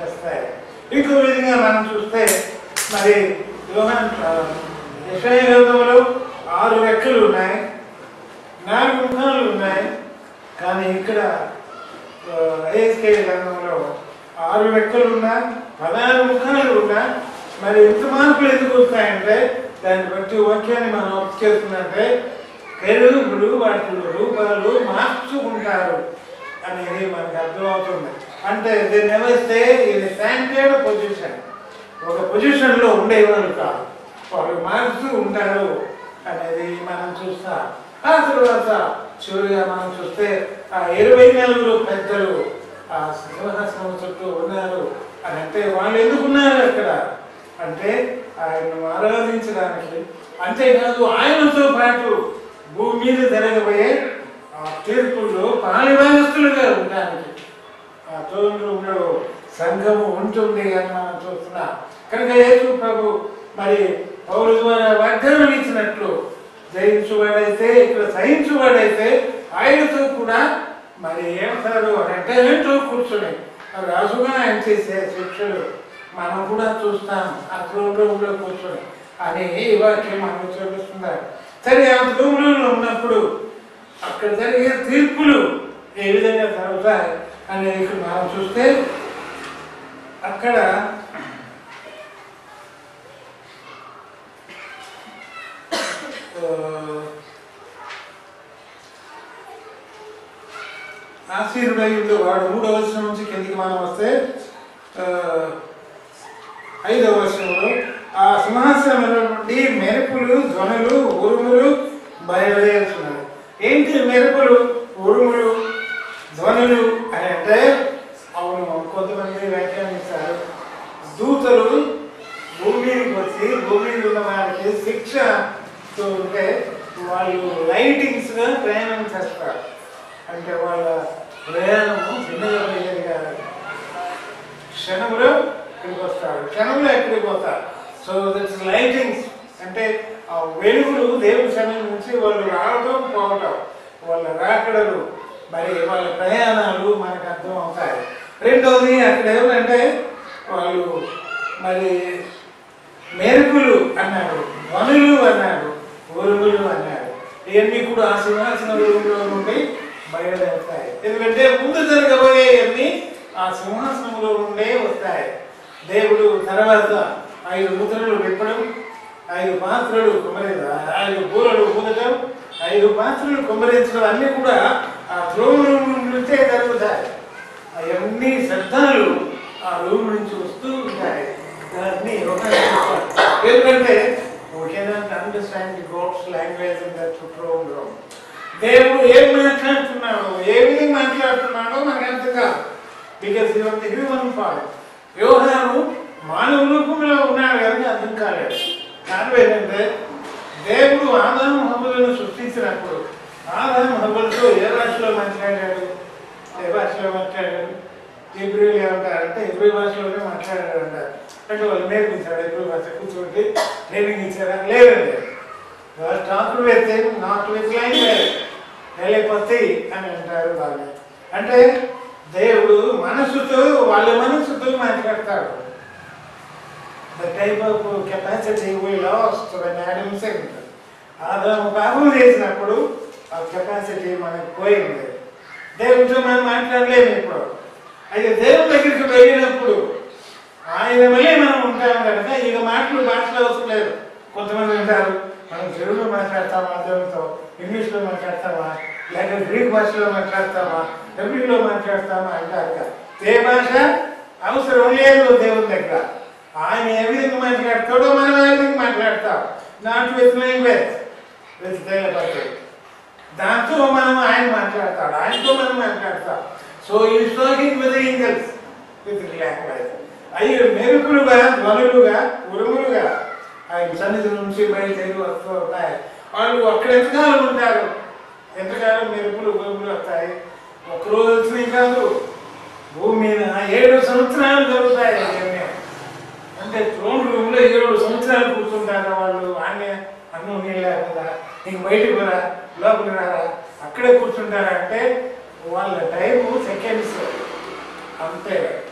చేస్తాయి ఇంకో విధంగా మనం చూస్తే మరి యోహాన్ యశయ గ్రంథంలో ఆరు రెక్కలు ఉన్నాయి నాలుగు ముఖాలు ఉన్నాయి కానీ ఇక్కడ ఏఎస్కే గ్రంథంలో ఆరు రెక్కలు ఉన్నా పదహారు ముఖాలు ఉన్నా మరి ఎంత మార్పులు ఎందుకు వస్తాయంటే దాన్ని బట్టి వాక్యాన్ని మనం అప్ చేస్తుందంటే కెరూబులు వాటి రూపాలు మార్చుకుంటారు అనేది మనకు అర్థమవుతుంది అంటే దీన్ని ఎవరిస్తే ఇది స్టాండర్డ్ పొజిషన్ ఒక పొజిషన్లో ఉండేవారు కాదు వాళ్ళు మారుతూ ఉంటారు అనేది మనం చూస్తాం ఆ తర్వాత చివరిగా మనం చూస్తే ఆ ఇరవై నలుగురు పెద్దలు ఆ సింహాసనం చుట్టూ ఉన్నారు అని అంటే వాళ్ళు ఎందుకు ఉన్నారు అక్కడ అంటే ఆయన్ను ఆరాధించడానికి అంతేకాదు ఆయనతో పాటు భూమి మీద జరగబోయే ఆ తీర్పుల్లో పాలిభాగస్తులుగా ఉండడానికి ఆ తోడులో సంఘము ఉంటుంది అని మనం చూస్తున్నాం కనుక యేసు ప్రభు మరి పౌరు ద్వారా వాగ్దానం ఇచ్చినట్లు జయించువాడైతే ఇక్కడ సహించువాడైతే ఆయనతో కూడా మరి ఏమంటారు అంటే ఏంటో కూర్చొని రాజుగా ఆయన చేసే శిక్షలు మనం కూడా చూస్తాం ఆ రూమ్లో కూర్చొని అని ఈ వాక్యం మనకు చూపిస్తున్నారు సరే ఆ రూమ్లో ఉన్నప్పుడు అక్కడ జరిగే తీర్పులు ఏ విధంగా జరుగుతాయి అనేది ఇక్కడ మనం చూస్తే అక్కడ ఆ, ఆశీనుడైండు వాడు మూడవ వచనం నుంచి కిందికి మనం వస్తే ఆ, ఐదవ వచనంలో ఆ సింహాసనం నుండి మెరుపులు ధ్వనులు ఉరుములు బయలుదేరుతున్నాయి ఏంటి మెరుపులు ఉరుములు ధ్వనులు అని అంటే అవును కొంతమంది వ్యాఖ్యానిస్తారు దూతలు భూమి మీదకి వచ్చి భూమి మీద ఉన్న వారికి శిక్ష ఉంటే వాళ్ళు లైటింగ్స్ గా ప్రయాణం చేస్తారు అంటే వాళ్ళ ప్రయాణము చిన్నగా పోయేది కాదు క్షణంలో ఇక్కడికి వస్తారు క్షణంలో ఎక్కడికి పోతారు సో దట్స్ లైటింగ్స్ అంటే ఆ వెలుగులు దేవుడి సమయం నుంచి వాళ్ళు రావటం పోవటం వాళ్ళ రాకడలు మరి వాళ్ళ ప్రయాణాలు మనకు అర్థం అవుతాయి రెండవది అక్కడ ఏమంటే వాళ్ళు మరి మెరుపులు అన్నాడు వనులు అన్నాడు ఉరుములు అన్నాడు ఇవన్నీ కూడా ఆ సింహాసన రూపంలో నుండి బయలుదేరుతాయి ఎందుకంటే ముందు జరగబోయేవన్నీ ఆ సింహాసనంలో నుండే వస్తాయి దేవుడు తర్వాత ఐదు ముద్రలు విప్పడం ఐదు పాత్రలు కుమరి ఐదు బూరలు ఊదటం ఐదు పాత్రలు కుమ్మరించడం అన్నీ కూడా ఆ త్రోమ్ రూమ్ నుంచే జరుగుతాయి అవన్నీ శబ్దాలు ఆ రూమ్ నుంచి వస్తూ ఉంటాయి దాన్ని ఎందుకంటే we cannot understand the God's language in that throne room. దేవుడు ఏం మాట్లాడుతున్నాడో ఏ విధంగా మాట్లాడుతున్నాడో మనకు అర్థం కాదు because your the human form యోహాను మానవ రూపంలో ఉన్నాడు కనుక అర్థం కాలేదు కారణం ఏంటంటే దేవుడు ఆదాము హబ్బులను సృష్టించినప్పుడు ఆదాము హబ్బులతో ఏ భాషలో మాట్లాడాడు ఏ భాషలో మాట్లాడాడు ఇబ్రిల్ ఏమంటారంటే ఇబ్రి భాషలోనే మాట్లాడాడు అంటారు అంటే వాళ్ళు నేర్పించాడు ఇబ్రి భాష కూర్చోండి ట్రైనింగ్ ఇచ్చారా లేదండి టాకులు వేస్తే నాట్ విత్ లాంగ్వేజ్ వెళ్ళిపోతే అని అంటారు వాళ్ళు అంటే దేవుడు మనసుతో వాళ్ళ మనసుతో మాట్లాడతాడు the type of capacity we lost when Adam sinned ఆదాము పాపం చేసినప్పుడు ఆ కెపాసిటీ మనకు పోయింది దేవుడితో మనం మాట్లాడలేము ఇప్పుడు అయితే దేవుడి దగ్గరికి వెళ్ళినప్పుడు ఆయన వల్లే మనం ఉంటాం కనుక ఇక మాటలు భాషలో అవసరం లేదు కొంతమంది ఉంటారు మనం తెలుగులో మాట్లాడతామా దేవుడితో ఇంగ్లీష్లో మాట్లాడతామా లేక గ్రీక్ భాషలో మాట్లాడతామా తెలుగులో మాట్లాడతామా అంటారు కదా ఏ భాష అవసరం లేదు దేవుని దగ్గర ఆయన ఏ విధంగా మాట్లాడతాడో మనం ఆ విధంగా మాట్లాడతాం నాట్ విత్ లాంగ్వేజ్ విత్ దేవపతి దాంతో మనం ఆయన మాట్లాడతాడు ఆయనతో మనం మాట్లాడతాం సో ఈ talking with angels with language అవి మెరుపులుగా ధ్వనులుగా ఉరుములుగా ఆయన సన్నిధి నుంచి బయలుదేరి వస్తూ ఉంటాయి వాళ్ళు అక్కడ ఎంతకాలం ఉంటారు ఎంతకాలం మెరుపులు ఉరుములు వస్తాయి ఒక్కరోజు వచ్చినాయి కాదు భూమి మీద ఏడు సంవత్సరాలు జరుగుతాయి ఇవన్నీ. అంటే త్రోన్ రూమ్ లో ఏడు సంవత్సరాలు కూర్చుంటారా వాళ్ళు ఆమె అన్నం నీళ్ళు లేకుండా నీకు బయటకు రా లోపలికి రారా అక్కడే కూర్చుంటారా అంటే వాళ్ళ టైము సెకండ్స్ అంతే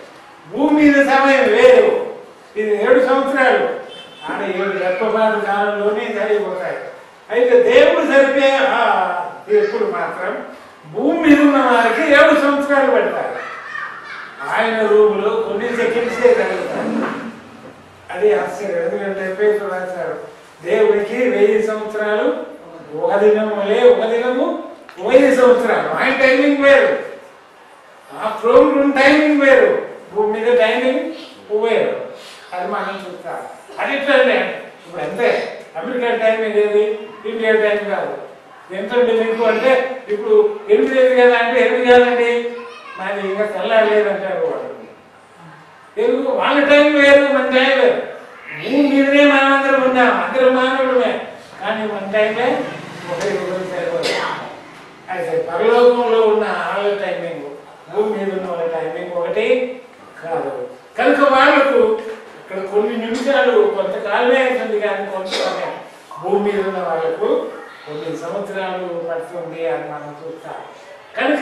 భూమి మీద సమయం వేరు ఇది ఏడు సంవత్సరాలు ఆడ ఏడు రెప్పపాటు కాలంలోనే జరిగిపోతాయి అయితే దేవుడు సరిపే ఆ తీర్పులు మాత్రం భూమి మీద ఉన్న వారికి ఏడు సంవత్సరాలు పెడతారు ఆయన రూములో కొన్ని సెకండ్సే కలుగుతాయి అది ఆశ్చర్యం ఎందుకంటే పేరు రాశాడు దేవుడికి వెయ్యి సంవత్సరాలు ఒక దినం వలే ఒక దినము వెయ్యి సంవత్సరాలు ఆయన టైమింగ్ వేరు ఆ ఫ్రోమ్ రూమ్ టైమింగ్ వేరు భూమి మీద టైమింగ్ వేరు అది మనం చూస్తాం అది ఇట్లండి ఇప్పుడు అంతే అమెరికా టైమింగ్ ఏది ఇండియా టైం కాదు ఎంత ఉంది మీకు అంటే ఇప్పుడు ఎనిమిది లేదు కదా అంటే ఎనిమిది కాదండి నాది ఇంకా తెల్లారలేదంటారు వాళ్ళు తెలుగు వాళ్ళ టైం వేరు మన టైం వేరు భూమి మీదనే మనం అందరం ఉన్నాం అందరం మానవుడమే కానీ మన టైంలో ఒకరి ఒకరి సరిపోదు అయితే పరలోకంలో ఉన్న వాళ్ళ టైమింగ్ భూమి మీద ఉన్న వాళ్ళ టైమింగ్ ఒకటి కాదు కనుక వాళ్ళకు ఇక్కడ కొన్ని నిమిషాలు కొంతకాలమే అవుతుంది కానీ కొంత సమయం భూమి మీద ఉన్న వాళ్ళకు కొన్ని సంవత్సరాలు పడుతుంది అని మనం చూస్తాం కనుక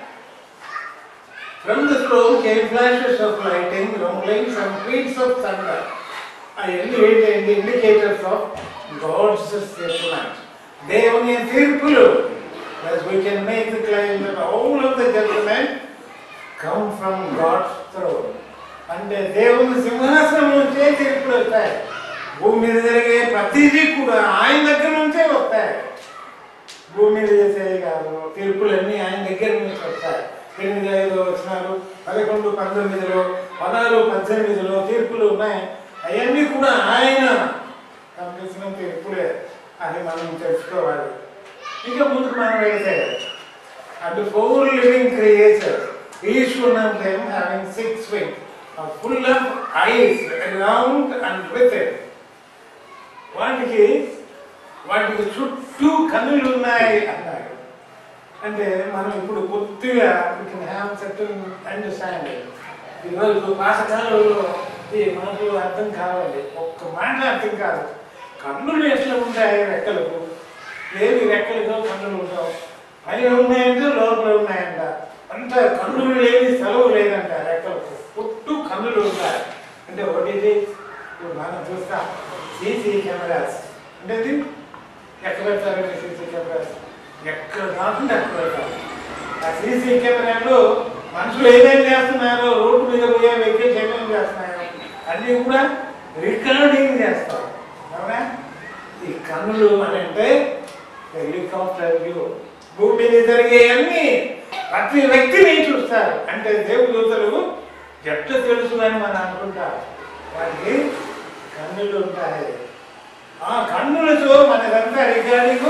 From the throne came flashes of lightning, rumblings, and peals of thunder. అవన్నీ ఏంటంటే ఇండికేటర్స్ ఆఫ్ గాడ్స్ స్టేట్మెంట్ దేవుని తీర్పులు as we can make the claim that all of the judgment come from God's throne. అంటే దేవుని సింహాసనం నుంచే తీర్పులు వస్తాయి భూమి మీద జరిగే ప్రతిదీ కూడా ఆయన దగ్గర నుంచే వస్తాయి భూమి మీద చేసేది కాదు తీర్పులన్నీ ఆయన దగ్గర నుంచి వస్తాయి ఎనిమిది ఐదు వచ్చినారు పదకొండు పంతొమ్మిదిలో పదహారు పద్దెనిమిదిలో తీర్పులు ఉన్నాయి అవన్నీ కూడా ఆయన పంపించిన తీర్పులే అని మనం తెలుసుకోవాలి ఇంకా ముందుకు మనం వెళ్తే and four living creature each one of them having six wing full of eyes around and with it వాటికి వాటికి చుట్టూ కన్నులు ఉన్నాయి అన్నారు అంటే మనం ఇప్పుడు కొద్దిగా హ్యావ్ సెటిల్ అండర్స్టాండింగ్ ఈరోజు పాఠశాలలో ఈ మాటలు అర్థం కావాలి ఒక్క మాట అర్థం కాదు కన్నులు ఎట్లా ఉంటాయి రెక్కలకు ఏవి రెక్కలతో కన్నులు ఉండవు పైన ఉన్నాయంటే లోపల ఉన్నాయంట అంత కన్నులు లేని సెలవు లేదంట రెక్కలకు పుట్టు కన్నులు ఉంటాయి అంటే ఒకటి ఇప్పుడు మనం చూస్తాం సీసీ కెమెరాస్ అంటే ఇది ఎక్కడ పెడతారండి సీసీ కెమెరాస్ ఎక్కడ కాకుండా అక్కడ పెడతారు ఆ సీసీ కెమెరాలో మనుషులు ఏమేమి చేస్తున్నారో రోడ్డు మీద పోయే వెహికల్స్ ఏమేమి చేస్తున్నారో అన్నీ కూడా రికార్డింగ్ చేస్తారు అవునా ఈ కన్నులు అని అంటే హెలికాప్టర్ వ్యూ భూమి మీద జరిగే అన్ని ప్రతి వ్యక్తిని చూస్తారు అంటే దేవదూతలు ఎట్లా తెలుసు అని మనం అనుకుంటారు వాటికి కన్నులు ఉంటాయి ఆ కన్నులతో మనదంతా రికార్డింగ్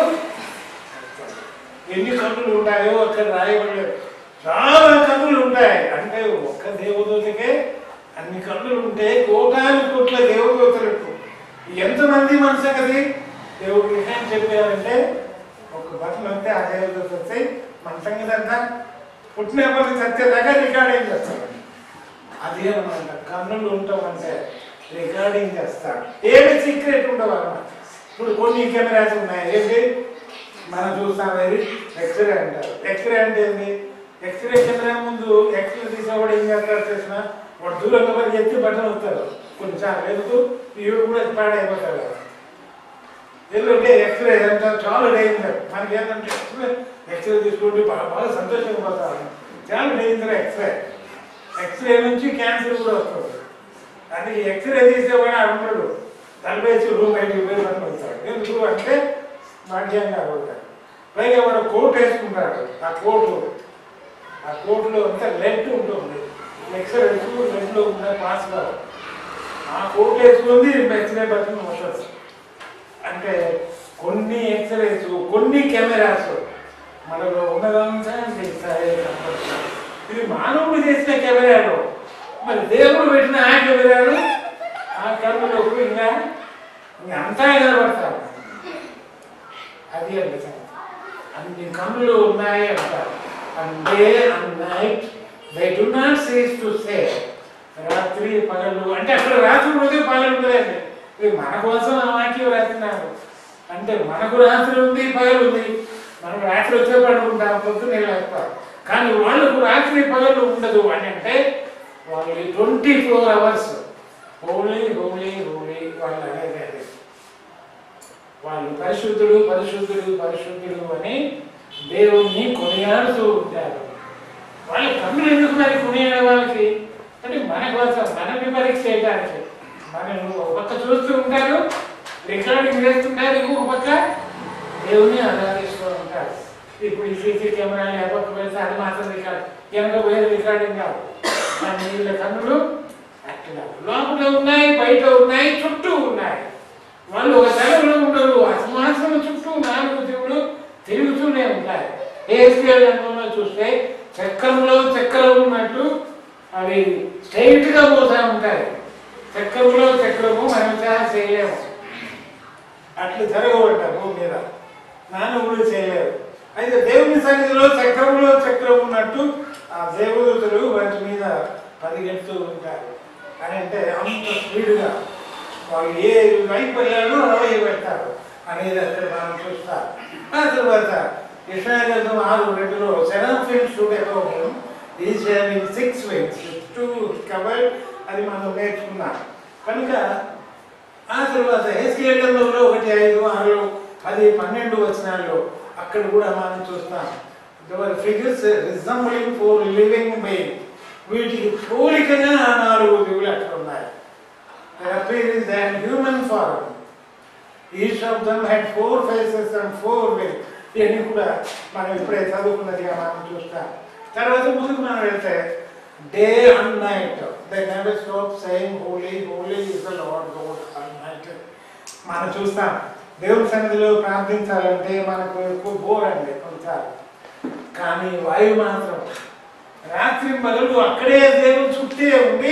ఎన్ని కన్నులు ఉంటాయో అక్కడ రాయబడలేదు చాలా కన్నులు ఉంటాయి అంటే ఒక్క దేవదూతకే అన్ని కన్నులు ఉంటే కోటాను కోట్ల దేవదూతలకు ఎంతమంది మన సంగతి దేవుడు ఏం చెప్పారంటే ఒక బట్టలు వస్తే ఆ దేవదూత వస్తే మన సంగతి అంతా పుట్టినప్పటి సత్యదాకా రికార్డింగ్ చేస్తాడు అదేమన్నమాట కన్నులు ఉంటామంటే రికార్డింగ్ చేస్తాడు ఏమి సీక్రెట్ ఉండవు అన్నమాట ఇప్పుడు కొన్ని కెమెరాస్ ఉన్నాయి ఏంటి మనం చూస్తాం ఏది ఎక్స్రే అంటారు ఎక్స్రే అంటే ఏంటి ఎక్స్రే కెమెరా ముందు ఎక్స్రే తీసేవాడు ఏం చేస్తారు చేసిన వాడు దూరంగా పడి ఎత్తి బట్టలు వస్తారు కొన్నిసార్లు ఎందుకు ఇవి కూడా పాడైపోతారు ఎందుకంటే ఎక్స్రే అంటే చాలా డేంజర్ మనకి ఏంటంటే ఎక్స్రే ఎక్స్రే తీసుకుంటే బాగా బాగా సంతోషంగా పోతారు చాలా డేంజర్ ఎక్స్రే ఎక్స్రే నుంచి క్యాన్సర్ కూడా వస్తుంది అది ఎక్స్రే తీసేవాడు ఉండడు తలపేసి రూమ్ బయటికి పోయి పనిపోతాడు ఎందుకు అంటే భాగ్యంగా అవుతాడు పైగా వాడు కోట్ వేసుకుంటాడు ఆ కోటు ఆ కోటులో అంతా లెడ్ ఉంటుంది ఎక్స్రే లెడ్లో ఉన్న పాస్ కావు ఆ కోట్ వేసుకుంది ఎక్స్రే బట్టలు వస్తుంది అంటే కొన్ని ఎక్స్రేస్ కొన్ని కెమెరాస్ మనలో ఉన్నదంతా తీస్తాయి ఇది మానవుడు చేసిన కెమెరాలు మరి దేవుడు పెట్టిన ఆ కెమెరాలు ఆ కన్నులకు ఇంకా ఇంకా అంతా కనబడతారు అది అంటే సంగతి. అన్ని కన్నులు ఉన్నాయి అంటారు అంటే night they do not cease to say రాత్రి పగలు అంటే అక్కడ రాత్రి ఉంది పగలు ఉండదండి ఇది మన కోసం ఆ వాక్యం రాస్తున్నారు అంటే మనకు రాత్రి ఉంది పగలు ఉంది మనం రాత్రి వచ్చే పడుకుంటాం పొద్దున్నే లేస్తాం కానీ వాళ్ళకు రాత్రి పగలు ఉండదు అని అంటే వాళ్ళు twenty four hours holy holy holy వాళ్ళు అనేది అదే వాళ్ళు పరిశుద్ధుడు పరిశుద్ధుడు పరిశుద్ధుడు అని దేవుణ్ణి కొనియాడుతూ ఉంటారు వాళ్ళ కన్నులు ఎందుకు మరి కొనియాడే వాళ్ళకి అంటే మన కోసం మనని పరీక్ష చేయడానికి మనం ఒక పక్క చూస్తూ ఉంటారు రికార్డింగ్ చేస్తుంటారు ఇంకొక పక్క దేవుని ఆరాధిస్తూ ఉంటారు ఇప్పుడు ఈ సీసీ కెమెరాలు ఎవరికి వెళ్తే అది మాత్రం రికార్డ్ వెనక పోయేది రికార్డింగ్ కాదు మన వీళ్ళ కన్నులు అట్లా లోపల ఉన్నాయి బయట ఉన్నాయి చుట్టూ ఉన్నాయి వాళ్ళు ఒక తలలో ఉండరు ఆ సింహాసనం చుట్టూ నాలుగు దేవుడు తిరుగుతూనే ఉంటాయి ఏఎస్పీఎల్ రంగంలో చూస్తే చక్రంలో చక్రం ఉన్నట్టు అవి స్ట్రైట్ గా పోతా ఉంటాయి చక్రంలో చక్రము మనం చాలా చేయలేము అట్లు జరగబడ్డ భూమి మీద మానవుడు చేయలేరు అయితే దేవుని సన్నిధిలో చక్రంలో చక్రం ఉన్నట్టు ఆ దేవదూతలు వాటి మీద పరిగెడుతూ ఉంటారు అని అంటే అంత స్పీడ్గా వాళ్ళు ఏ వైపు వెళ్ళాలో అలా పెడతారు అనేది అక్కడ మనం చూస్తాం ఆ తర్వాత ఇస్రాయల్ ఆరు రెండులో seven films to about is having six wings two covered అది మనం నేర్చుకున్నాం కనుక ఆ తర్వాత హెస్కేళ్ళలో ఒకటి ఐదు ఆరు పది పన్నెండు వచనాల్లో అక్కడ కూడా మనం చూస్తాం figures resembling four living being వీటికి పోలికగా ఆ నాలుగు దిగులు అక్కడ ఉన్నాయి appearance and human form. Each of them had four faces and four wings. ఇవన్నీ కూడా మనం ఇప్పుడే చదువుకున్నదిగా మనం చూస్తాం తర్వాత ముందుకు మనం వెళ్తే day and night they never stop saying holy holy is the Lord God and night మనం చూస్తాం దేవుని సన్నిధిలో ప్రార్థించాలంటే మనకు ఎక్కువ బోర్ అండి కొన్నిసార్లు కానీ వాయువు మాత్రం రాత్రి పగలు అక్కడే దేవుని చుట్టే ఉండి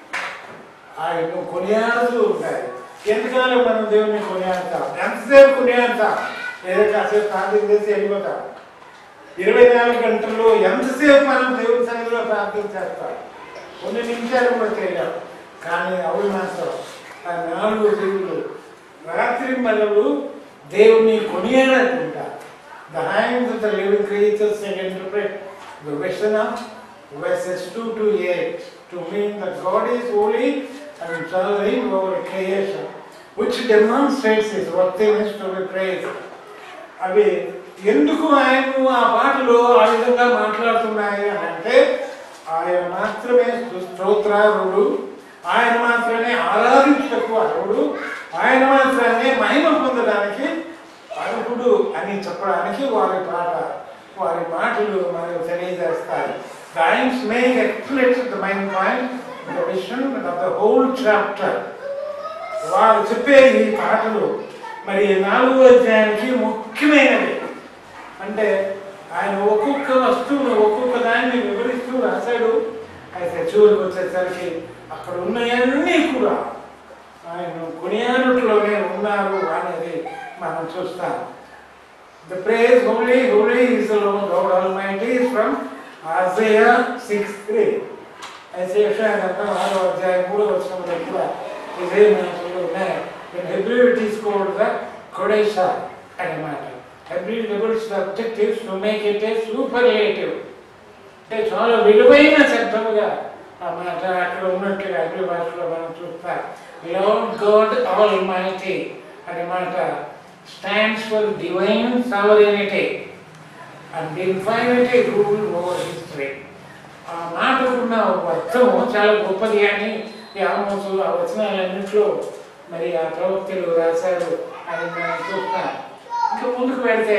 ఆయన కొనియాడుతూ ఉంటాయి ఎంతకాలం మనం దేవుని కొనియాడతాం ఎంతసేపు కొనియాడతాం ఏదో కాసేపు ప్రార్థన చేసి వెళ్ళిపోతాం ఇరవై నాలుగు గంటల్లో ఎంతసేపు మనం దేవుని సన్నిధిలో ప్రార్థన చేస్తాం కొన్ని నిమిషాలు కూడా చేయలేం కానీ అవి మాత్రం ఆ నాలుగు దేవుడు రాత్రి మలలు దేవుని కొనియాడుతుంటారు The hymns of the living creatures and interpret the vision of verses 2 to 8 to mean that God is holy and sovereign over creation, which demonstrates his worthiness to be praised. అవి ఎందుకు ఆయన ఆ పాటలు ఆ విధంగా మాట్లాడుతున్నాయి అని అంటే ఆయన మాత్రమే స్తోత్రారుడు ఆయన మాత్రమే ఆరాధించకు అర్హుడు ఆయన మాత్రమే మహిమ పొందడానికి అర్హుడు అని చెప్పడానికి వారి పాట వారి మాటలు మనకు తెలియజేస్తాయి The hymns make explicit the main point, the vision of the whole chapter. వారు చెప్పే ఈ పాటలు మరి నాలుగో అధ్యాయానికి ముఖ్యమైనవి అంటే ఆయన ఒక్కొక్క వస్తువును ఒక్కొక్క దాన్ని వివరిస్తూ రాశాడు అయితే చివరికి వచ్చేసరికి అక్కడ ఉన్నవన్నీ కూడా ఆయన కొనియాడుట్లోనే ఉన్నారు అనేది మనం చూస్తాం The praise holy, holy is the Lord God Almighty is from Isaiah 6 3. Isaiah గ్రంథం ఆరో అధ్యాయం మూడో వచనంలో కూడా ఇదే మాటలు ఉన్నాయి In Hebrew it is called the Kodesha అన్నమాట Hebrew doubles the objectives to make it a superlative. అంటే చాలా విలువైన శబ్దముగా ఆ మాట అక్కడ ఉన్నట్టుగా అగ్రి భాషలో మనం చూస్తాం లార్డ్ గాడ్ ఆల్ మైటీ అనే మాట stands for divine sovereignty and infinity rule over history ఆ మాటకున్న అర్థము చాలా గొప్పది అని ఈ ఆమోసు ఆ వచనాలన్నింటిలో మరి ఆ ప్రవక్తలు రాశారు అని మనం చూస్తాం ఇంకా ముందుకు వెళ్తే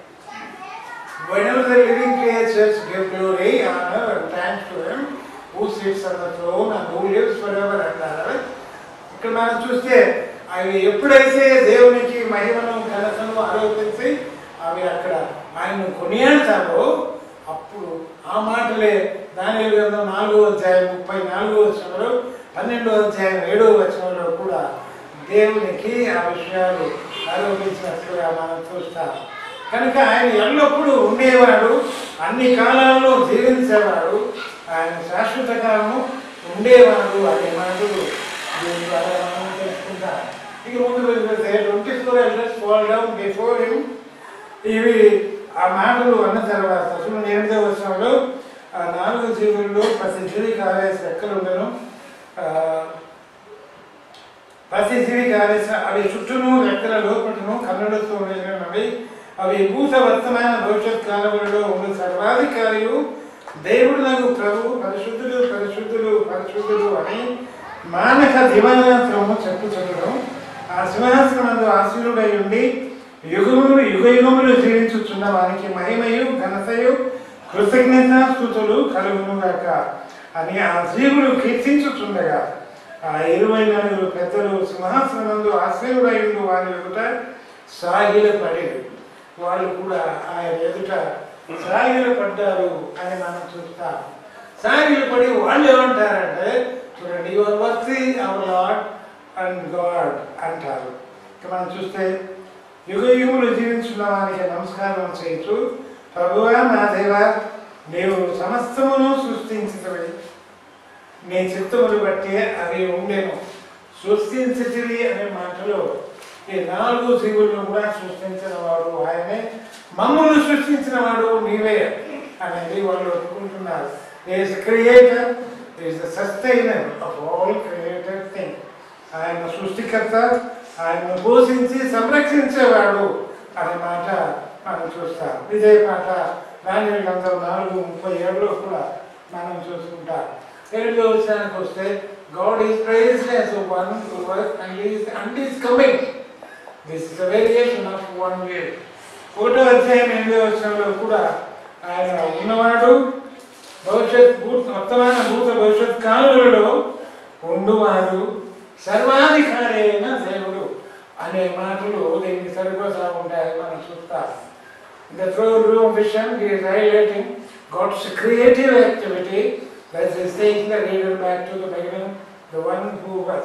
Whenever the living creatures give glory, honor, and thanks to Him who sits on the throne and who lives forever అంటారు ఇక్కడ మనం చూస్తే అవి ఎప్పుడైతే దేవునికి మహిమను ఘనతను ఆరోపించి అవి అక్కడ ఆయన కొనియాడతారో అప్పుడు ఆ మాటలే దాని గ్రంథం నాలుగో అధ్యాయం ముప్పై నాలుగో వచనంలో పన్నెండో అధ్యాయం ఏడో వచనంలో కూడా దేవునికి ఆ విషయాలు ఆరోపించినట్లుగా మనం చూస్తాం కనుక ఆయన ఎల్లప్పుడూ ఉండేవాడు అన్ని కాలాల్లో జీవించేవాడు ఆయన శాశ్వత కాలము ఉండేవాడు అనే మాటలు దీని ద్వారా మనం తెలుసుకుంటాం ఇక ముందు వెళ్తే twenty four elders fall down before him ఇవి ఆ మాటలు అన్న తర్వాత చూడండి ఎనిమిదో వర్షంలో ఆ నాలుగు జీవుల్లో ప్రతి జీవికి ఆరేసి రెక్కలు ఉండను ఆ, ప్రతి జీవికి ఆరేసిన అవి చుట్టూను రెక్కల లోపటను కన్నులతో ఉండేవి అవి భూత వర్తమాన భవిష్యత్ కాలములలో ఉన్న సర్వాధికారియు దేవుడు నాకు ప్రభు పరిశుద్ధులు పరిశుద్ధులు పరిశుద్ధులు అని మానక దివానాత్రము చెప్పుచుండడం ఆ సింహాసనమందు ఆశీనుడై ఉండి యుగములు యుగ యుగములు జీవించుచున్న వానికి మహిమయు ఘనతయు కృతజ్ఞత స్థుతులు కలుగునుగాక అని ఆ జీవులు కీర్తించుచుండగా ఆ ఇరవై నలుగురు పెద్దలు సింహాసనమందు ఆశీనుడై ఉండు వారి ఎదుట సాగిలపడేది వాళ్ళు కూడా ఆయన ఎదుట సాగిలపడ్డారు అని మనం చూస్తాం సాగిలపడి వాళ్ళు ఏమంటారంటే చూడండి your worthy our Lord and God అంటారు ఇక మనం చూస్తే యుగ యుగములు జీవించున్న వారికి నమస్కారం చేయొచ్చు ప్రభువా నా దేవా నీవు సమస్తమును సృష్టించినవి నీ చిత్తములు బట్టి అవి ఉండేను సృష్టించితివి అనే మాటలో ఈ నాలుగు జీవులను కూడా సృష్టించిన వాడు ఆయనే మమ్మల్ని సృష్టించిన వాడు నీవే అనేది వాళ్ళు ఒప్పుకుంటున్నారు is creator is the sustainer of all created thing ఆయన సృష్టికర్త ఆయన పోషించి సంరక్షించేవాడు అనే మాట మనం చూస్తాం ఇదే మాట దాని గంధం నాలుగు ముప్పై ఏడులో కూడా మనం చూసుకుంటాం ఏడులో విషయానికి వస్తే God is praised as one work and is and is coming this is a variation of one way ఒకటో అధ్యాయం ఎనిమిదో వచ్చంలో కూడా ఆయన ఉన్నవాడు భవిష్యత్ భూత వర్తమాన భూత భవిష్యత్ కాలంలో ఉండువాడు సర్వాధికారి అయిన దేవుడు అనే మాటలు దీనికి సరిపోతా ఉంటాయని మనం చూస్తాం The throne room vision he is highlighting God's creative activity that is taking the reader back to the beginning, the one who was.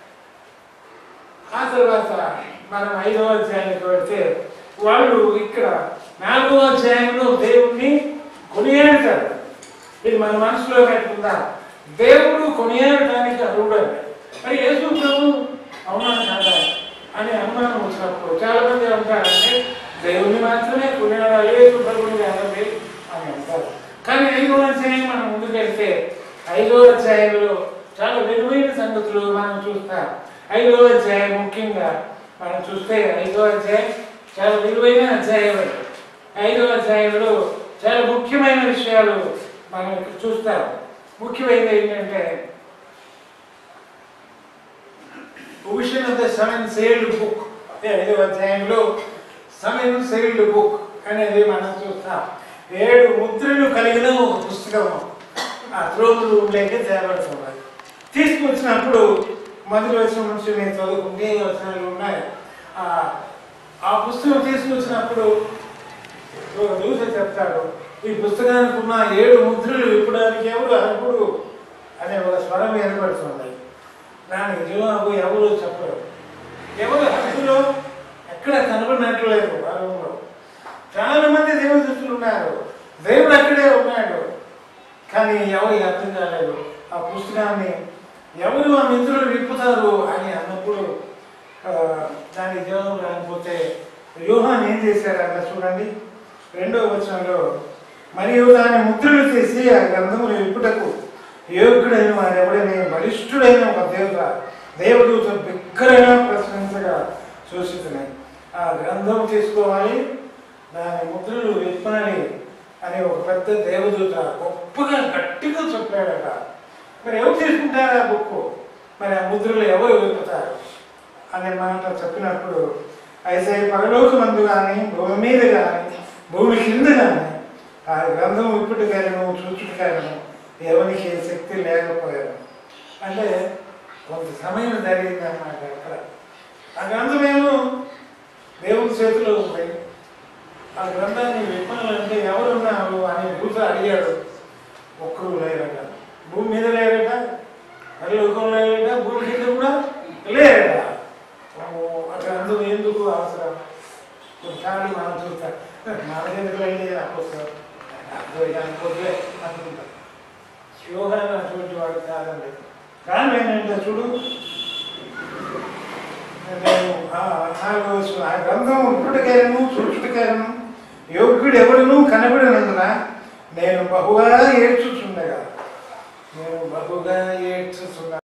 ఆ తర్వాత మనం ఐదవ అధ్యాయానికి వెళ్తే వాళ్ళు ఇక్కడ నాలుగవ అధ్యాయంలో దేవుణ్ణి కొనియాడతారు ఇది మన మనసులో పెట్టుకుందా దేవుడు కొనియాడటానికి అర్హుడు అని. మరి యేసు ప్రభు అవునా కాదా అనే అనుమానం వచ్చినప్పుడు చాలా మంది అంటారంటే దేవుణ్ణి మాత్రమే కొనియాడాలి యేసు ప్రభుని కాదండి అని అంటారు కానీ ఐదో అధ్యాయం మనం ముందుకెళ్తే ఐదో అధ్యాయంలో చాలా విలువైన సంగతులు మనం చూస్తాం ఐదో అధ్యాయం ముఖ్యంగా మనం చూస్తే ఐదో అధ్యాయం చాలా విలువైన అధ్యాయం అది. ఐదో అధ్యాయంలో చాలా ముఖ్యమైన విషయాలు మనం ఇక్కడ చూస్తాం ముఖ్యమైనది ఏంటంటే vision of the seven sealed book ఐదో అధ్యాయంలో సెవెన్ సేల్డ్ బుక్ అనేది మనం చూస్తాం ఏడు ముద్రలు కలిగిన ఒక పుస్తకం ఆ త్రోలు రూమ్లోకి తేబడుతుంది తీసుకొచ్చినప్పుడు మొదటి వచ్చిన నుంచి నేను చదువుకుంటే ఏ వచనాలు ఉన్నాయి ఆ ఆ పుస్తకం తీసుకొచ్చినప్పుడు ఒక దూస చెప్తాడు ఈ పుస్తకానికి ఉన్న ఏడు ముద్రలు విప్పడానికి ఎవరు అర్హుడు అనే ఒక స్వరం ఏర్పడుతుంది దానికి జవాబు ఎవరు చెప్పరు ఎవరు అర్హులు ఎక్కడ కనబడినట్లేదు అరువులో చాలా మంది దేవదూతులు ఉన్నారు దేవుడు అక్కడే ఉన్నాడు కానీ ఎవరికి అర్థం కాలేదు ఆ పుస్తకాన్ని ఎవరు ఆ మిత్రులు విప్పుతారు అని అన్నప్పుడు ఆ, దానికి జవాబు రాకపోతే వ్యూహాన్ని ఏం చేశారంట చూడండి రెండో వచనంలో మరియు దాని ముద్రలు చేసి ఆ గ్రంథములు విప్పుటకు యోగ్యుడైన వారు ఎవడైనా బలిష్ఠుడైన ఒక దేవత దేవదూత బిగ్గరగా ప్రశ్నించగా సూచిస్తున్నాయి ఆ గ్రంథం తీసుకోవాలి దాని ముద్రలు విప్పనాలి అని ఒక పెద్ద దేవదూత గొప్పగా గట్టిగా చెప్పాడట మరి ఎవరు తీసుకుంటారు ఆ బుక్ మరి ఆ ముద్రలు ఎవరు విప్పుతారు అనే మాట చెప్పినప్పుడు అయితే పరలోకమందు కానీ భూమి మీద కానీ భూమి కింద కానీ ఆ గ్రంథం ఇప్పటికైనా చూచుటికైనా ఎవరికి శక్తి లేకపోయాను అంటే కొంత సమయం జరిగింది అన్నమాట అక్కడ ఆ గ్రంథమేమో దేవుని చేతిలో ఉంది ఆ గ్రంథాన్ని విప్పాలంటే ఎవరున్నారు అని భూత అడిగాడు ఒక్కరు లేరట భూమి మీద లేరట పరలోకంలో లేరట భూమి కింద కూడా లేరట ఓ, ఆ గ్రంథం ఎందుకు అవసరం కొన్నిసార్లు మనం చూస్తాం మనకెందుకు అయింది అప్పుడు అనుకోలే అనుకుంటాం యోగాన్ని అటువంటి వాడు కాదండి కారణం ఏంటంటే చూడు నేను ఆ నాలుగో వచనం, ఆ గ్రంథం ఇప్పటికైనా చూచుటికైనా యోగ్యుడు ఎవడును కనబడినందున నేను బహుగా ఏడ్చుచుండగా నేను బహుగా ఏడ్చుచున్నా